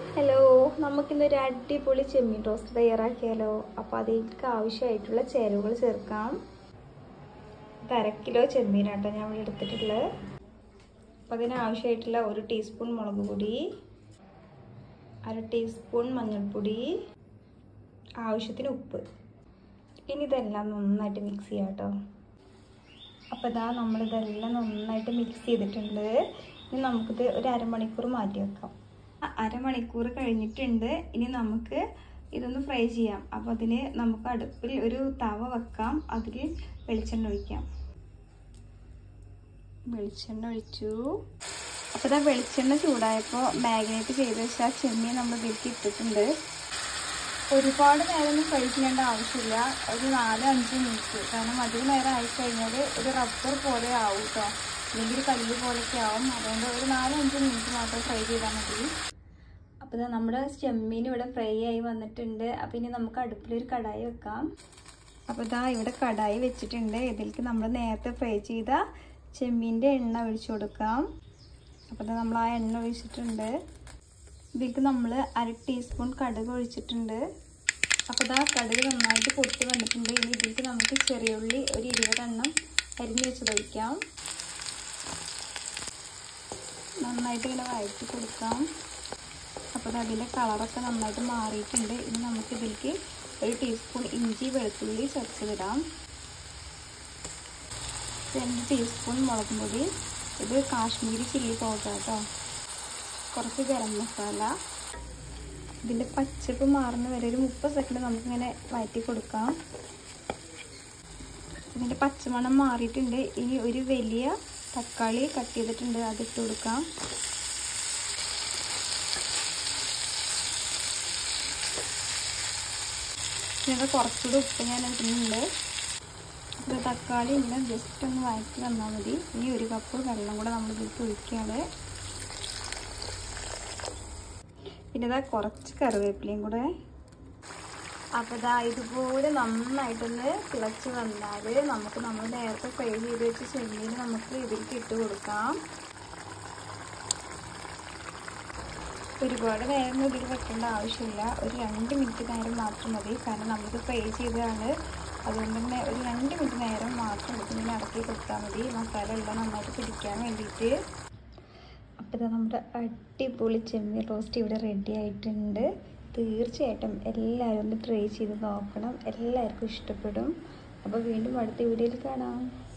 hello നമുക്കിന്നൊരു അടിപൊളി ചെമ്മീൻ ടോസ്റ്റ് തയ്യാറാക്കിയാലോ അപ്പോൾ അതിലേക്ക് ആവശ്യമായിട്ടുള്ള ചേരുവകൾ ചേർക്കാം ഇത് അര കിലോ ചെമ്മീനാട്ടോ ഞാൻ ഇവിടെ എടുത്തിട്ടുള്ളത് അപ്പോൾ അതിനാവശ്യമായിട്ടുള്ള ഒരു ടീസ്പൂൺ മുളക് പൊടി അര ടീസ്പൂൺ മഞ്ഞൾപ്പൊടി ആവശ്യത്തിന് ഉപ്പ് ഇനി ഇതെല്ലാം നന്നായിട്ട് മിക്സ് ചെയ്യാം കേട്ടോ അപ്പോൾ ഇതാ നമ്മളിതെല്ലാം നന്നായിട്ട് മിക്സ് ചെയ്തിട്ടുണ്ട് ഇനി നമുക്കിത് ഒരു അരമണിക്കൂർ മാറ്റി വെക്കാം അരമണിക്കൂർ കഴിഞ്ഞിട്ടുണ്ട് ഇനി നമുക്ക് ഇതൊന്ന് ഫ്രൈ ചെയ്യാം അപ്പോൾ അതിന് നമുക്ക് അടുപ്പിൽ ഒരു തവ വെക്കാം അതിൽ വെളിച്ചെണ്ണ ഒഴിക്കാം വെളിച്ചെണ്ണ ഒഴിച്ചു അപ്പോൾ ഇതാ വെളിച്ചെണ്ണ ചൂടായപ്പോൾ മാഗ്നേറ്റ് ചെയ്ത് വെച്ചാൽ ചെമ്മീൻ നമ്മൾ ഇതിലേക്ക് ഇട്ടിട്ടുണ്ട് ഒരുപാട് നേരമൊന്നും ഫ്രൈ ചെയ്യേണ്ട ആവശ്യമില്ല ഒരു നാല് അഞ്ച് മിനിറ്റ് കാരണം അധികം നേരം ആയിക്കഴിഞ്ഞാൽ ഒരു റബ്ബർ പോലെ ആവും കേട്ടോ അല്ലെങ്കിൽ കല്ല് പോലെയൊക്കെ ആവും അതുകൊണ്ട് ഒരു നാല് അഞ്ച് മിനിറ്റ് മാത്രം ഫ്രൈ ചെയ്താൽ മതി അപ്പോൾ ഇതാ നമ്മുടെ ചെമ്മീൻ ഇവിടെ ഫ്രൈ ആയി വന്നിട്ടുണ്ട് അപ്പോൾ ഇനി നമുക്ക് അടുപ്പിലൊരു കടായി വെക്കാം അപ്പോൾ ഇതാ ഇവിടെ കടായി വെച്ചിട്ടുണ്ട് ഇതിലേക്ക് നമ്മൾ നേരത്തെ ഫ്രൈ ചെയ്ത ചെമ്മീൻ്റെ എണ്ണ ഒഴിച്ചു കൊടുക്കാം അപ്പോൾ ഇതാ നമ്മൾ ആ എണ്ണ ഒഴിച്ചിട്ടുണ്ട് ഇതിലേക്ക് നമ്മൾ അര ടീസ്പൂൺ കടുക് ഒഴിച്ചിട്ടുണ്ട് അപ്പോൾ ഇതാ കടുക് നന്നായിട്ട് പൊട്ടി വന്നിട്ടുണ്ട് ഇനി ഇതിലേക്ക് നമുക്ക് ചെറിയുള്ളി ഒരു ഇരുപതെണ്ണം അരിഞ്ഞ് വെച്ചത് ഒഴിക്കാം നന്നായിട്ട് ഇങ്ങനെ വഴറ്റി കൊടുക്കാം അപ്പോൾ അതിൻ്റെ കളറൊക്കെ നന്നായിട്ട് മാറിയിട്ടുണ്ട് ഇനി നമുക്ക് ഇതിലേക്ക് ഒരു ടീസ്പൂൺ ഇഞ്ചി വെളുത്തുള്ളി ചതച്ചതിടാം രണ്ട് ടീസ്പൂൺ മുളക് പൊടി ഇത് കാശ്മീരി ചില്ലി പൗഡർ കേട്ടോ കുറച്ച് ഗരം മസാല ഇതിൻ്റെ പച്ചപ്പ് മാറുന്ന വരെ ഒരു മുപ്പത് സെക്കൻഡ് നമുക്കിങ്ങനെ വഴറ്റി കൊടുക്കാം ഇതിൻ്റെ പച്ചമണം മാറിയിട്ടുണ്ട് ഇനി ഒരു വലിയ തക്കാളി കട്ട് ചെയ്തിട്ടുണ്ട് അതിട്ട് കൊടുക്കാം പിന്നെ കുറച്ചുകൂടി ഉപ്പ് ഞാൻ ഇടുന്നുണ്ട് ഇത് തക്കാളി ഇങ്ങനെ ജസ്റ്റ് ഒന്ന് വഴറ്റി വന്നാൽ മതി ഇനി ഒരു കപ്പ് വെള്ളം കൂടെ നമ്മൾ ഇതിലേക്ക് ഒഴിക്കുകയാണ് പിന്നെ ഇതാ കുറച്ച് കറിവേപ്പിലയും കൂടെ അപ്പോൾ ഇതാ ഇതുപോലെ നന്നായിട്ടൊന്ന് തിളച്ച് വന്നാൽ നമുക്ക് നമ്മൾ നേരത്തെ ഫ്രൈ ചെയ്ത് വെച്ച ചെമ്മീൻ നമുക്ക് ഇതിലേക്ക് ഇട്ട് കൊടുക്കാം ഒരുപാട് നേരം ഇതിൽ വെക്കേണ്ട ആവശ്യമില്ല ഒരു രണ്ട് മിനിറ്റ് നേരം മാത്രം മതി കാരണം നമുക്ക് ഫ്രൈ ചെയ്തതാണ് അതുകൊണ്ട് തന്നെ ഒരു രണ്ട് മിനിറ്റ് നേരം മാത്രം ഇതിങ്ങനെ ഇറക്കി കൊടുത്താൽ മതി മസാല എല്ലാം നന്നായിട്ട് പിടിക്കാൻ വേണ്ടിയിട്ട് അപ്പോൾ ഇതാ നമ്മുടെ അടിപൊളി ചെമ്മീൻ റോസ്റ്റ് ഇവിടെ റെഡി ആയിട്ടുണ്ട് തീർച്ചയായിട്ടും എല്ലാവരും ഒന്ന് ട്രൈ ചെയ്ത് നോക്കണം എല്ലാവർക്കും ഇഷ്ടപ്പെടും അപ്പോൾ വീണ്ടും അടുത്ത വീഡിയോയിൽ കാണാം